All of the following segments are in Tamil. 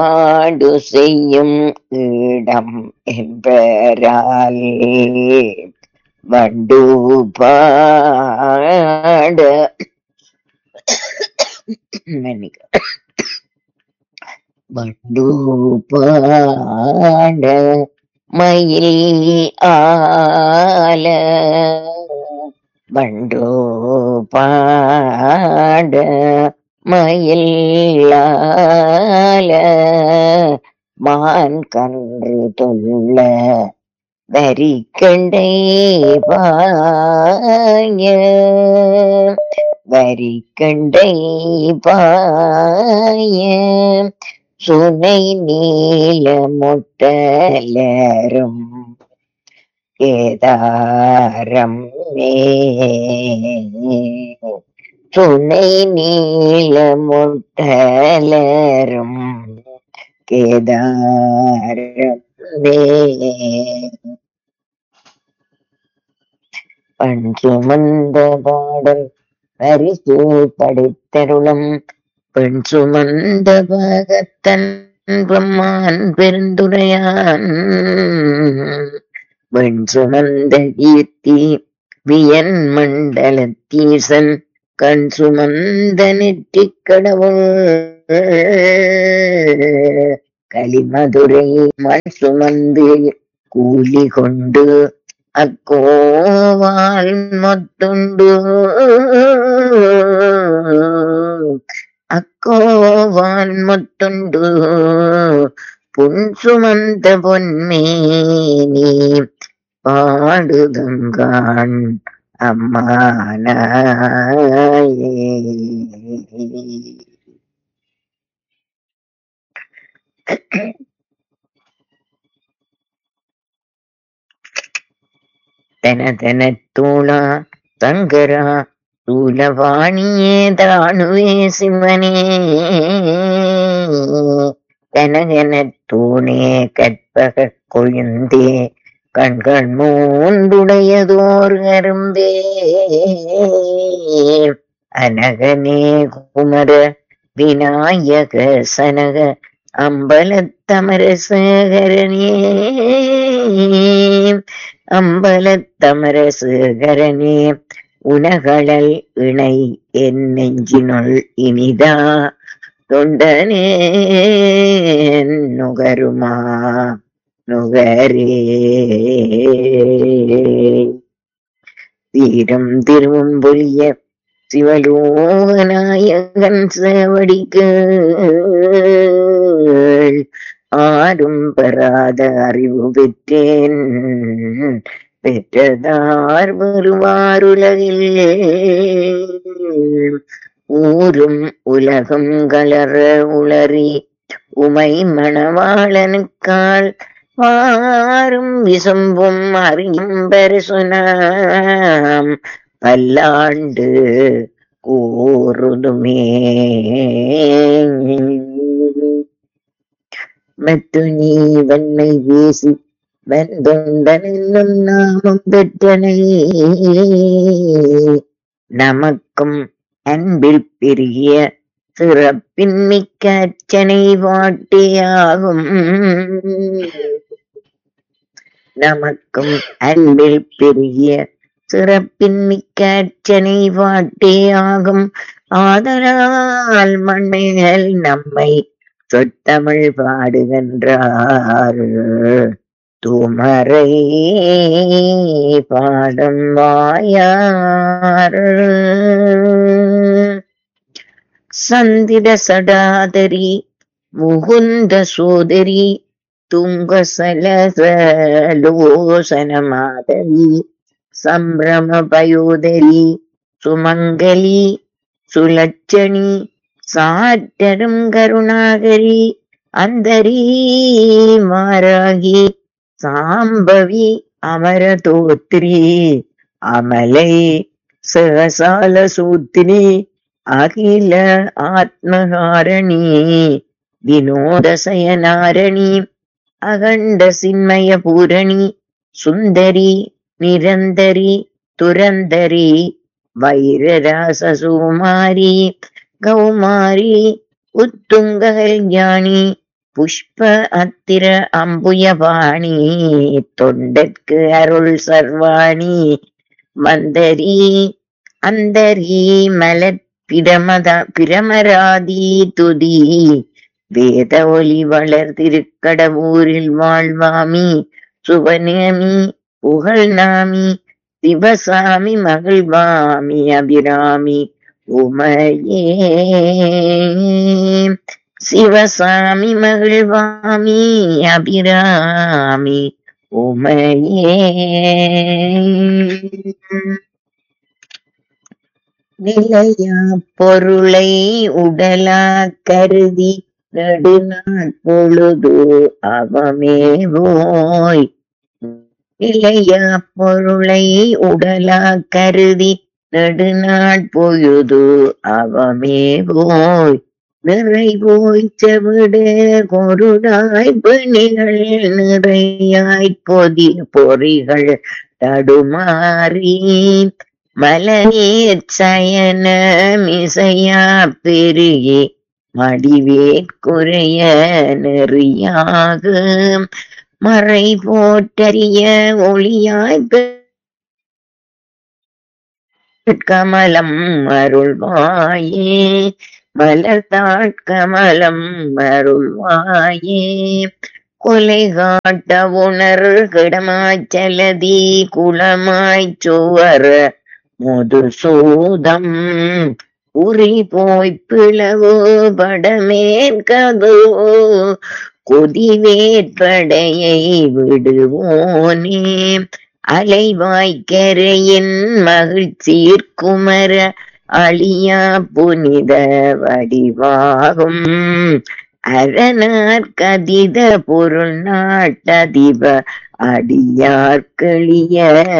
ஆடு செய்யும் இடம் என்பரால் வண்டு பாட மன்னிக்க வண்டு பாட மயில் ஆல வண்டு பாட மயில் ஆல மான் கன்று தொல்ல வரிக்கண்டை பாய வரிக்கண்டை பாய சுனை நீல முட்டலரும் கேதாரம் மே சுனை நீல முட்டலரும் கேதாரம் மே பண் சுமந்த பாடல் பரிசு படைத்தருளும் பெண் சுமந்த பகத்தன் பிரம்மான் பெருந்துரையான் வெண் சுமந்த கீர்த்தி வியன் மண்டலத்தீசன் கண் சுமந்த நெற்றிக் கடவுள் கலிமதுரை மண் சுமந்து கூலி கொண்டு அக்கோவால் மொத்துண்டு அக்கோவால் மொத்துண்டு புன் சுமந்த பொன்மேனி பாடுதங்கான் அம்மானாயே தன தன தூளா சங்கரா சூலவாணியே தானுவே சிவனே கனகன தூணே கற்பக கொழுந்தே கண்கள் மூன்றுடையதோர் அரும்பே அனகனே குமர விநாயக சனக அம்பலத்தமரசேகரனே அம்பலத்தமரசேகரனே உலகளல் இணை என் நெஞ்சினுள் இனிதா தொண்டனே நுகருமா நுகரே தீரம் திருவும் பொலிய சிவலோகநாயகன் சேவடிக்கு ஆரும் பெறாத அறிவு பெற்றேன் பெற்றதார் வருவாருலகில் ஊரும் உலகம் கலர உளறி உமை மணவாளனுக்கால் வாரும் விசும்பும் அறியும் பரிசுனாம் பல்லாண்டு கூறுதுமே மற்ற நீ வெண்ணை வீசி வெண்தொண்டன் என்னும் நாமம் பெற்றனை நமக்கும் அன்பில் பெரிய சிறப்பின் மிக்க அர்ச்சனை வாட்டியாகும் நமக்கும் அன்பில் பெரிய சிறப்பின் மிக்க அர்ச்சனை வாட்டியாகும் ஆதலால் மண்மைகள் நம்மை சொத்தமிழ் பாடுகின்றார் தூமரை பாடும் வாயார் சந்திர சடாதரி முகுந்த சோதரி துங்க சலசலோசன மாதவி சம்பிரம பயோதரி சுமங்கலி சுலட்சணி சாற்றரும் கருணாகரி அந்தரி மாராகி சாம்பவி அமரதோத்ரி அமலை சகசால சூத்திரி அகில ஆத்மகாரணி வினோதசயனாரணி அகண்ட சின்மய பூரணி சுந்தரி நிரந்தரி துரந்தரி வைரராசசுமாரி கௌமாரி உத்துங்க கல்யாணி புஷ்ப அத்திர அம்புயபாணி தொண்டற்கு அருள் சர்வாணி மந்தரி அந்தரி மலர் பிரமத பிரமராதி துதி வேத ஒலி வளர் திருக்கடவூரில் வாழ்வாமி சுவனேமி புகழ் நாமி சிவசாமி மகிழ்வாமி அபிராமி உமையே சிவசாமி மகிழ்வாமி அபிராமி உமையே நிலையா பொருளை உடலா கருதி நடுநாள் பொழுது அவமே போய் நிலையா பொருளை உடலா கருதி நெடுநாள் பொழுது அவமே போய் நிறை போய் செவிடு கொருடாய் பணிகள் நிறையாய் பொதி பொறிகள் தடுமாறி மலையேற் சயன மிசையா பெருகி மடிவேற்குறைய நெறியாக மறை போற்றறிய ஒளியாய் கமலம் அருள்வாயே மலர்தாள் கமலம் அருள்வாயே கொலை காட்ட உணர் கிடமாச்சலதி குளமாய்ச் சுவர் முதுசூதம் உரி போய் பிளவு படமேற்கதோ கொதிவேற்படையை விடுவோனே அலைவாய்க்கரையின் மகிழ்ச்சீர்க்குமர அழியா புனித வடிவாகும் அரணார் கதித பொருள் நாட்டதிப அடியார்களிய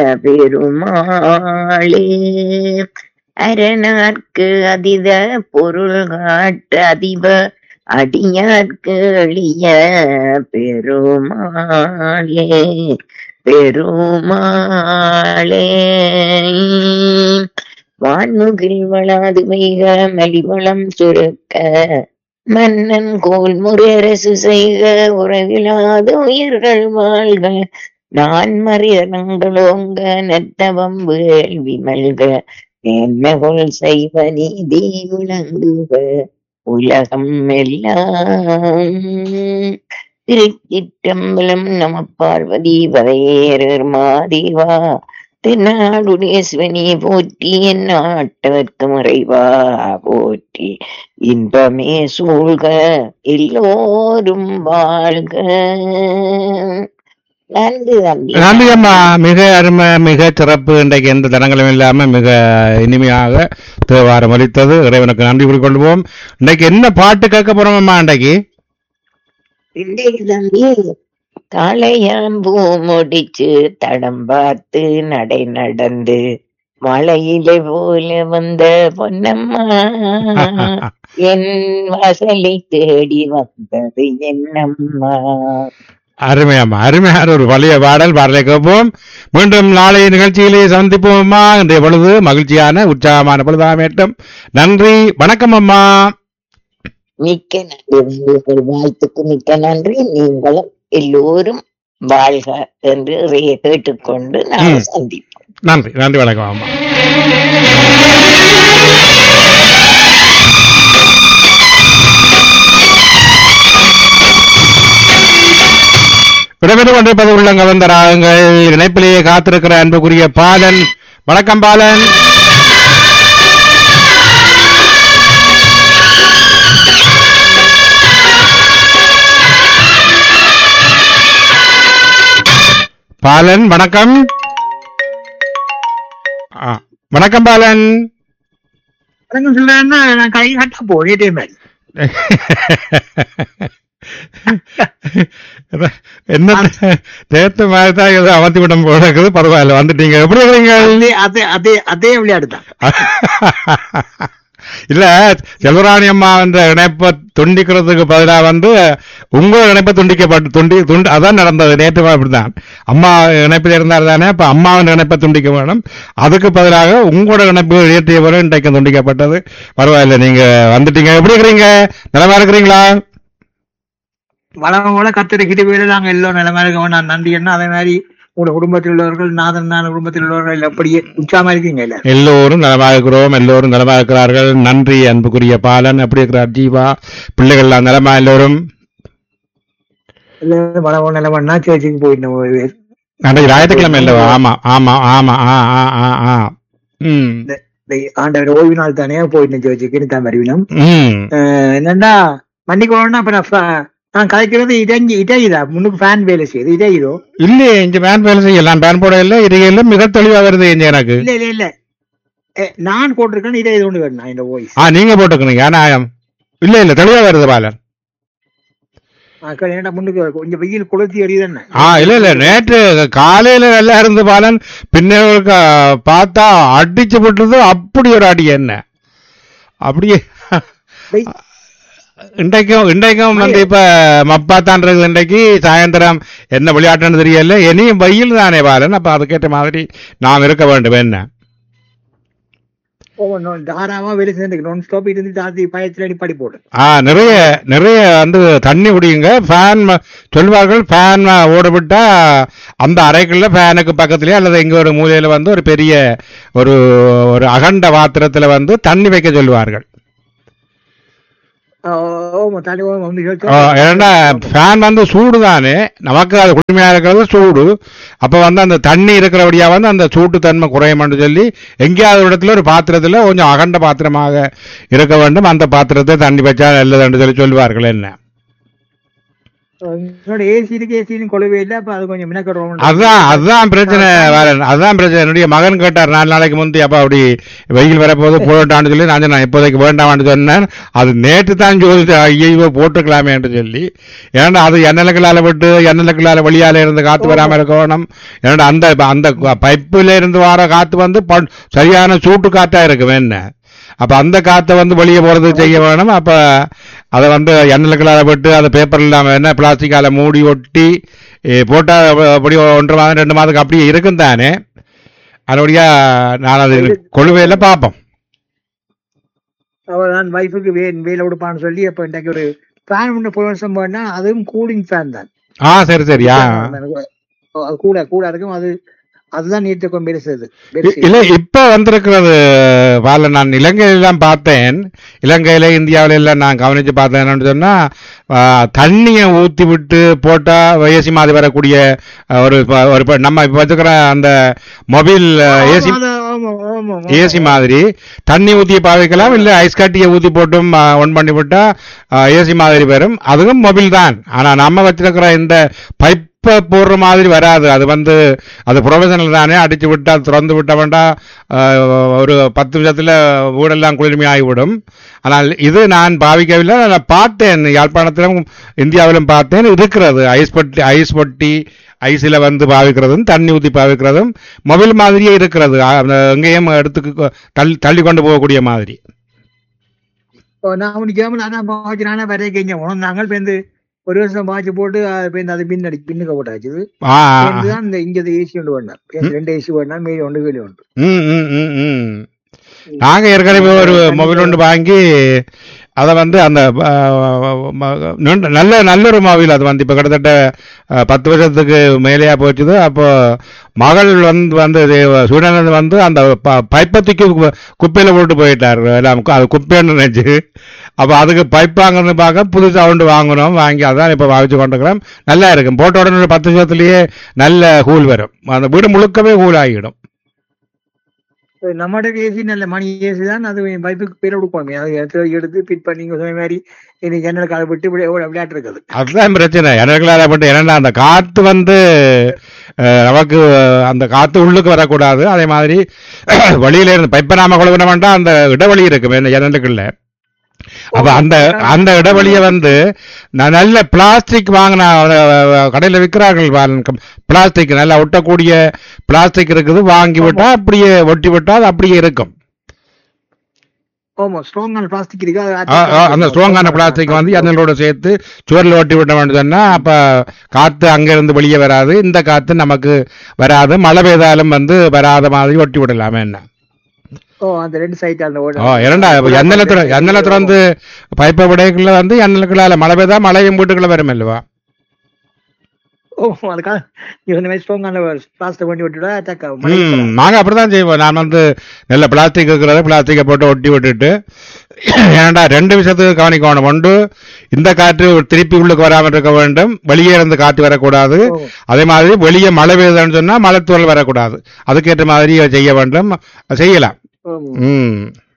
பெருமாளே அரணார்க்கு அதித பொருள் காட்ட அதிப அடியார்க்கு எளிய பெருமாளே பெருமாளே வான்முகில் வளாது வைக மலிவளம் சுருக்க மன்னன் கோல் முறையரசு செய்க உறவிலாத உயிர்கள் வாழ்க நான் மறியலங்களோங்க நெத்தவம் வேள்வி மல்க மேன்மைகொள் செய்வ நீதி விளங்குக உலகம் எல்லாம் திருச்சிற்றம்பலம் நம பார்வதி பதையேறர் மாதேவா தென்னாடுடைய சிவனே போற்றி என் நாட்டவர்க்கு மறைவா போற்றி இன்பமே சூழ்க எல்லோரும் வாழ்க நன்றி தம்பி நன்றி அம்மா மிக அருமை மிக சிறப்பு இன்றைக்கு எந்த தடங்களும் இல்லாம மிக இனிமையாக தேவாரம் அளித்தது இறைவனுக்கு நன்றி கூறிக்கொள்வோம் இன்றைக்கு என்ன பாட்டு கேட்க போறோம் அம்மா இன்றைக்கு இன்றைக்கு தம்பி காளையாம்பூ முடிச்சு தடம் பார்த்து நடை நடந்து மலையிலே போல வந்த பொன்னம்மா என் வாசலை தேடி வந்தது என்னம்மா அருமை அம்மா அருமையான ஒரு பழைய பாடல் பாடலை கேட்போம் மீண்டும் நாளைய நிகழ்ச்சியிலே சந்திப்போம் அம்மா இன்றைய பொழுது மகிழ்ச்சியான உற்சாகமான பொழுதாமேட்டும் நன்றி வணக்கம் அம்மா மிக்க நன்றி உங்கள் வாழ்த்துக்கு மிக்க நன்றி நீங்களும் எல்லோரும் வாழ்க என்று இறையை கேட்டுக்கொண்டு நாம் ம். சந்திப்போம் நன்றி நன்றி வணக்கம் அம்மா விடைபெற்றுக் கொண்டிருப்பது உள்ளங்கள் வந்த ராகங்கள் இணைப்பிலேயே காத்திருக்கிற அன்புக்குரிய பாலன் வணக்கம் பாலன் பாலன் வணக்கம் ஆ, வணக்கம் பாலன் வணக்கம் சொல்றேன்னா நான் கை கட்ட போயிட்டே மாதிரி என்ன நேத்து மாதிரி தான் ஏதோ அமர்த்தி விடம் போல இருக்குது பரவாயில்ல வந்துட்டீங்க எப்படி இருக்கீங்க அதே அதே அதே அதே விளையாடு தான் இல்ல செல்வராணி அம்மா என்ற இணைப்பை துண்டிக்கிறதுக்கு பதிலா வந்து உங்க இணைப்பை துண்டிக்கப்பட்டு துண்டி துண்டு அதான் நடந்தது நேற்று அப்படிதான் அம்மா இணைப்பில் இருந்தார் தானே அப்ப அம்மாவின் இணைப்பை துண்டிக்க வேணும் அதுக்கு பதிலாக உங்களோட இணைப்பு ஏற்றிய வரை இன்றைக்கு துண்டிக்கப்பட்டது பரவாயில்ல நீங்க வந்துட்டீங்க எப்படி இருக்கிறீங்க நலமா இருக்கிறீங்களா வளம் போல கத்துற கிருபையில நாங்க எல்லோரும் நிலமா இருக்கோம் நான் நன்றி என்ன அதே மாதிரி உங்களோட குடும்பத்தில் உள்ளவர்கள் நாதன் நான் குடும்பத்தில் உள்ளவர்கள் அப்படியே உற்சாகமா இருக்கீங்க இல்ல எல்லோரும் நலமாக இருக்கிறோம் எல்லோரும் நலமாக இருக்கிறார்கள் நன்றி அன்புக்குரிய பாலன் எப்படி இருக்கிறார் ஜீவா பிள்ளைகள்லாம் நலமா எல்லோரும் எல்லாரும் வளம் நிலமன்னா சேர்ச்சுக்கு போயிட்டு அன்றைக்கு ஞாயிற்றுக்கிழமை இல்லவா ஆமா ஆமா ஆமா ஆ ஆ ஆ ஆ ம் ஆண்டவர் ஓய்வு நாள் தானே போயிட்டு சேர்ச்சுக்கு தான் வருவினம் ம் என்னன்னா மன்னிக்கணும்னா அப்ப நான் ஃப- நான் கலைக்கிறது இடைஞ்சி இடையுதா முன்னுக்கு ஃபேன் வேலை செய்யுது இடையுதோ இல்லையே இங்க பேன் வேலை செய்யலாம் பேன் போட இல்லை இடையில மிக தெளிவா வருது இங்க எனக்கு இல்ல இல்ல இல்ல ஏ, நான் போட்டிருக்கேன் இதை இது ஒன்று வேணும் இந்த வாய்ஸ் ஆ நீங்க போட்டுக்கணுங்க ஆனா இல்ல இல்ல தெளிவா வருது பாலன் என்னடா முன்னுக்கு கொஞ்சம் வெயில் குளிர்ச்சி எரியுது என்ன ஆ இல்ல இல்ல நேற்று காலையில நல்லா இருந்து பாலன் பின்ன பார்த்தா அடிச்சு விட்டது அப்படி ஒரு அடி என்ன அப்படியே வெய்- இன்றைக்கும் இன்றைக்கும் வந்து இப்ப மப்பாத்தான் இருக்குது இன்றைக்கு சாயந்தரம் என்ன விளையாட்டுன்னு தெரியல இனியும் வெயில் தானே பாலன் அப்ப அதுக்கேற்ற மாதிரி நாம் இருக்க வேண்டும் என்ன ஓ, நோ- தாராளமா வேலை செஞ்சு நான் ஸ்டாப் இருந்து தாத்தி பயத்துல அடி படி போடு ஆ நிறைய நிறைய வந்து தண்ணி குடியுங்க ஃபேன் சொல்வார்கள் ஃபேன் ஓட விட்டா அந்த அறைக்குள்ள ஃபேனுக்கு பக்கத்துலயே அல்லது இங்க ஒரு மூலையில வந்து ஒரு பெரிய ஒரு ஒரு அகண்ட பாத்திரத்துல வந்து தண்ணி வைக்க சொல்வார்கள் ஓ தண்ணி ஓ, வந்து ஆ, ஏன்னா ஃபேன் வந்து சூடு தானே நமக்கு அது குளுமையா இருக்கிறது சூடு அப்ப வந்து அந்த தண்ணி இருக்கிறபடியா வந்து அந்த சூட்டு தன்மை குறையும்னு சொல்லி எங்கேயாவது ஒரு இடத்துல ஒரு பாத்திரத்துல கொஞ்சம் அகண்ட பாத்திரமாக இருக்க வேண்டும் அந்த பாத்திரத்தை தண்ணி வச்சா நல்லதுன்னு சொல்லி சொல்வார்கள் என்ன என்னோட ஏசி இருக்கு ஏசின்னு கொள்ளவே இல்லை அப்ப அது கொஞ்சம் மினக்கடுவோம் அதான் அதான் பிரச்சனை வரேன் அதான் பிரச்சனை என்னுடைய மகன் கேட்டார் நாலு நாளைக்கு முந்தி அப்ப அப்படி வெயில் வரப்போது போட்டான்னு சொல்லி நான் சொன்னேன் இப்போதைக்கு வேண்டாம்னு சொன்னேன் அது நேற்று தான் ஜோதிச்சு ஐயோ போட்டுக்கலாமே என்று சொல்லி ஏன்னா அது எண்ணலுக்களால விட்டு எண்ணலுக்களால வெளியால இருந்து காத்து வராம இருக்கணும் ஏன்னா அந்த அந்த பைப்புல இருந்து வர காத்து வந்து ப- சரியான சூட்டு காத்தா இருக்கும் என்ன அப்ப அந்த காத்தை வந்து வெளியே போறது செய்ய வேணும் அப்ப அதை வந்து எண்ணலுக்களால விட்டு அதை பேப்பர் இல்லாம என்ன பிளாஸ்டிக்கால மூடி ஒட்டி ஏ, போட்டா அப்படி ஒன்றரை மாதம் ரெண்டு மாதத்துக்கு அப்படியே இருக்கும் தானே அதனுடைய நான் அது கொழுவையில பார்ப்போம் அவர் நான் வைஃபுக்கு வே வேலை கொடுப்பான்னு சொல்லி அப்ப இன்றைக்கு ஒரு ஃபேன் ஒன்று போய் வருஷம் போனா அதுவும் கூலிங் ஃபேன் தான் ஆ சரி சரியா அது கூட கூட இருக்கும் அது அதுதான் நீர்த்த கொண்டு பெருசது இல்ல இப்ப வந்திருக்கிறது பால நான் இலங்கையிலாம் பார்த்தேன் இலங்கையில இந்தியாவில எல்லாம் நான் கவனிச்சு பார்த்தேன் என்னன்னு சொன்னா ஆ, தண்ணியை ஊத்தி விட்டு போட்டா ஏசி மாதிரி வரக்கூடிய ஆ, ஒரு ப- ஒரு ப- நம்ம இப்ப வச்சுக்கிற அந்த மொபைல் ஏசி ஏசி மாதிரி தண்ணி ஊத்தி பாவிக்கலாம் இல்ல ஐஸ் கட்டியை ஊத்தி போட்டும் ஒன் பண்ணி விட்டா ஏசி மாதிரி வரும் அதுவும் மொபைல் தான் ஆனா நம்ம வச்சிருக்கிற இந்த பைப்ப போடுற மாதிரி வராது அது வந்து அது ப்ரொஃபஷனல் தானே அடிச்சு விட்டா திறந்து விட்ட வேண்டா ஒரு பத்து நிமிஷத்துல வீடெல்லாம் குளிர்மையாகிவிடும் ஆனால் இது நான் பாவிக்கவில்லை நான் பார்த்தேன் யாழ்ப்பாணத்திலும் இந்தியாவிலும் பார்த்தேன் இருக்கிறது ஐஸ் பட்டி ஐஸ் பட்டி ஐஸில் வந்து பாவிக்கிறதும் தண்ணி ஊற்றி பாவிக்கிறதும் மொபைல் மாதிரியே இருக்கிறது அ- அந்த எங்கேயும் எடுத்துக்கு தள்ளி தள்ளி கொண்டு போகக்கூடிய மாதிரி நான் உனக்கு ஜெர்மன் அதான் பாச்சு நானே வரைய கெஞ்ச உனக்கு நாங்கள் பேருந்து ஒரு வருஷம் பாய்ச்சி போட்டு அது பேருந்து அது பின் அடி பின்னுக்க போட்டாச்சு ஆ ஆ, ஆ. தான் இந்த இங்க ஏசி ஒன்று வேண்டாம் ரெண்டு ஏசி வேண்டாம் மீதி ஒன்று வெளியே உண்டு ம் ம் ம் ம் நாங்க ஏற்கனவே ஒரு மொபைல் ஒன்று வாங்கி அதை வந்து அந்த ஆ, ம- நீண்ட- நல்ல நல்ல ஒரு மொபைல் அது வந்து இப்போ கிட்டத்தட்ட ஆ, பத்து வருஷத்துக்கு மேலேயா போச்சுது அப்போ மகள் வந்து வந்து சூடானது வந்து அந்த ப- பைப்பை தூக்கி கு- குப்பையில போட்டு போயிட்டார் எல்லாம் கு- அது குப்பைன்னு நினைச்சு அப்போ அதுக்கு பைப் வாங்கணும்னு பார்க்க புது சவுண்டு வாங்கணும் வாங்கி அதான் இப்போ வாங்கிச்சு கொண்டுக்கிறோம் நல்லா இருக்கும் போட்ட உடனே ஒரு பத்து வருஷத்துலயே நல்ல ஹூல் வரும் அந்த வீடு முழுக்கவே ஹூல் ஆகிடும் நம்மகிட்ட ஏசி நல்ல மணி ஏசி தான் அது பைப்புக்கு பேர் கொடுக்கணும் அது எடுத்து எடுத்து ஃபிட் பண்ணி நீங்க சொன்ன மாதிரி இன்னைக்கு ஜன்னல் காலை விட்டு இப்படி எவ்வளவு விளையாட்டு இருக்குது அதுதான் பிரச்சனை எனக்குலாம் பட்டு ஏன்னா அந்த காத்து வந்து அஹ், நமக்கு அந்த காத்து உள்ளுக்கு வரக்கூடாது அதே மாதிரி வெளியில இருந்து பைப்பை நாம கொழுவின வேண்டாம் அந்த இடைவெளி இருக்கு இந்த ஜன்னலுக்குள்ள அப்ப அந்த அந்த இடைவெளியை வந்து நான் நல்ல பிளாஸ்டிக் வாங்கின கடையில விற்கிறார்கள் பிளாஸ்டிக் நல்லா ஒட்டக்கூடிய பிளாஸ்டிக் இருக்குது வாங்கி விட்டா அப்படியே ஒட்டி விட்டா அது அப்படியே இருக்கும் ஆமா ஸ்ட்ராங்கான பிளாஸ்டிக் இருக்கு அது ஆ, ஆ, அந்த ஸ்ட்ராங்கான பிளாஸ்டிக் வந்து ஜன்னலோட சேர்த்து சுவரில் ஒட்டி விட்ட வேண்டும் சொன்னா அப்ப காத்து அங்கிருந்து வெளியே வராது இந்த காத்து நமக்கு வராது மழை பெய்தாலும் வந்து வராத மாதிரி ஒட்டி விடலாமே என்ன ஓ அந்த ரெண்டு சைட் அந்த ஓட ஓ இரண்டா இப்ப எண்ணெயில திற எண்ணெயில திறந்து பைப்பை விடைக்குள்ள வந்து எண்ணெய்க்குள்ளால மழை பெய்தா மழையும் வீட்டுக்குள்ள வரும் இல்லவா ஓ அதுக்காக இந்த மாதிரி ஸ்ட்ராங் அந்த பிளாஸ்டிக் பண்ணி விட்டுடா அட்டாக் ம் நாங்க அப்படிதான் செய்வோம் நான் வந்து நல்ல பிளாஸ்டிக் இருக்கிறத பிளாஸ்டிக்கை போட்டு ஒட்டி விட்டுட்டு ஏன்டா ரெண்டு விஷயத்துக்கு கவனிக்கணும் ஒன்று இந்த காற்று திருப்பி உள்ளுக்கு வராமல் இருக்க வேண்டும் வெளியே இருந்து காற்று வரக்கூடாது அதே மாதிரி வெளியே மழை பெய்யுதுன்னு சொன்னா மழை தூரல் வரக்கூடாது அதுக்கேற்ற மாதிரி செய்ய வேண்டும் செய்யலாம் ம்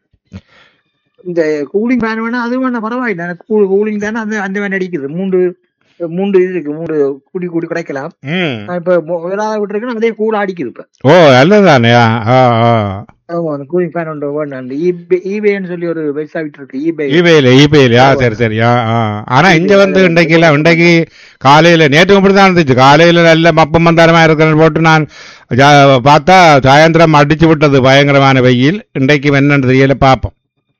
இந்த கூலிங் ஃபேன் வேணா அது வேணா பரவாயில்லை எனக்கு கூலிங் தானே அந்த அந்த வேன் அடிக்குது மூன்று மூன்று இது இருக்கு மூன்று கூடி கூடி கிடைக்கலாம் ம் நான் இப்ப ஏதாவது விட்டுருக்கேன் அதே கூட அடிக்குது இப்ப ஓ நல்லதானே ஆ ஆ ஆ ஆமா அந்த கூலிங் ஃபேன் ஒன்று வேணும் அந்த ஈபே ஈபேன்னு சொல்லி ஒரு வெப்சைட் இருக்கு ஈபே இபேல இபேல ஆ சரி சரி ஆ ஆ ஆனா இங்க வந்து இன்றைக்கு இல்ல இன்றைக்கு காலையில நேற்று இப்படிதான் இருந்துச்சு காலையில நல்ல மப்பம் மந்தாரமா இருக்கிறன்னு போட்டு நான் ஜா- பார்த்தா சாயந்தரம் அடிச்சு விட்டது பயங்கரமான வெயில் இன்றைக்கு என்னன்னு தெரியல பாப்போம்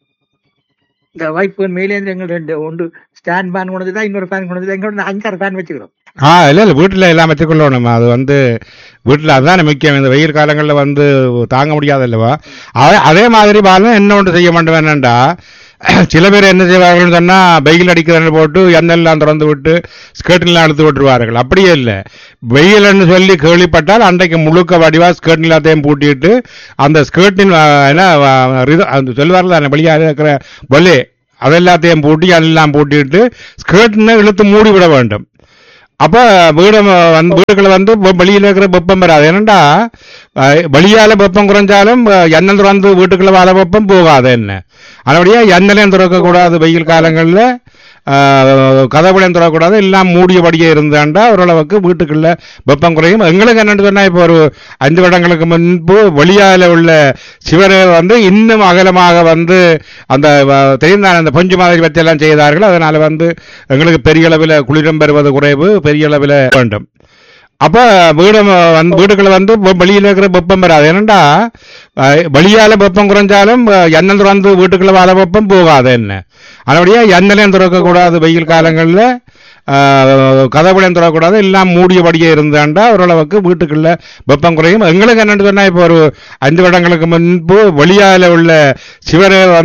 இந்த வாய்ப்பு மேலேந்து எங்க ரெண்டு ஒன்று ஸ்டாண்ட் ஃபேன் கொண்டு தான் இன்னொரு ஃபேன் கொண்டு வந்து எங்க அஞ்சாறு ஃபேன் வச்சுக்கிறோம் ஆ இல்ல இல்ல வீட்டுல எல்லாம் வச்சுக்கொள்ளணும் அது வந்து வீட்டுல அதுதானே முக்கியம் இந்த வெயில் காலங்கள்ல வந்து தாங்க முடியாது அல்லவா அதே- அதே மாதிரி பாருங்க என்ன ஒன்று செய்ய மாட்டோம் என்னண்டா சில பேர் என்ன செய்வார்கள் சொன்னா வெயில் அடிக்கிறன்னு போட்டு எண்ணெல்லாம் திறந்து விட்டு ஸ்கர்ட்லாம் எடுத்து விட்டுருவார்கள் அப்படியே இல்லை வெயில்னு சொல்லி கேள்விப்பட்டால் அன்றைக்கு முழுக்க வடிவா ஸ்கர்ட் எல்லாத்தையும் பூட்டிட்டு அந்த ஸ்கர்ட்டின் என்ன வ- ரித- அந்த சொல்லுவார்கள் தானே வெளியாக இருக்கிற வலே அதெல்லாத்தையும் பூட்டி எல்லாம் பூட்டிட்டு ஸ்கர்ட்னு இழுத்து மூடி விட வேண்டும் அப்ப வீடு வந்து வீடுகளை வந்து வெ- வெளியில இருக்கிற வெப்பம் வராது ஏனண்டா அஹ், வெளியால வெப்பம் குறைஞ்சாலும் அஹ், எண்ணெய் திறந்து வீட்டுக்குள்ள வர வெப்பம் போகாது என்ன அதனுடைய எண்ணெயும் திறக்க கூடாது வெயில் காலங்கள்ல அஹ், கதவுலையும் திறக்கக்கூடாது எல்லாம் மூடியபடியே இருந்தாண்டா ஓரளவுக்கு வீட்டுக்குள்ள வெப்பம் குறையும் எங்களுக்கு என்னன்னு சொன்னா இப்போ ஒரு அஞ்சு வருடங்களுக்கு முன்பு வெளியால உள்ள சிவரை வந்து இன்னும் அகலமாக வந்து அந்த அஹ், தெரியும் தானே அந்த பஞ்சு மாதிரி வச்சு எல்லாம் செய்தார்கள் அதனால வந்து எங்களுக்கு பெரிய அளவில் குளிரம் பெறுவது குறைவு பெரிய அளவில் வேண்டும் அப்ப வீடு வந்து வீடுகளை வந்து வெ- வெளியில இருக்கிற வெப்பம் வராது ஏனண்டா அஹ், வெளியால வெப்பம் குறைஞ்சாலும் அஹ், எண்ணெய் திறந்து வீட்டுக்குள்ள வர வெப்பம் போகாது என்ன அதனுடைய எண்ணெயும் திறக்க கூடாது வெயில் காலங்கள்ல கதவுலையும் திறக்கக்கூடாது எல்லாம் மூடியபடியே இருந்தாண்டா ஓரளவுக்கு வீட்டுக்குள்ள வெப்பம் குறையும் எங்களுக்கு என்னன்னு சொன்னா இப்போ ஒரு அஞ்சு வருடங்களுக்கு முன்பு வெளியால உள்ள சிவரை வந்து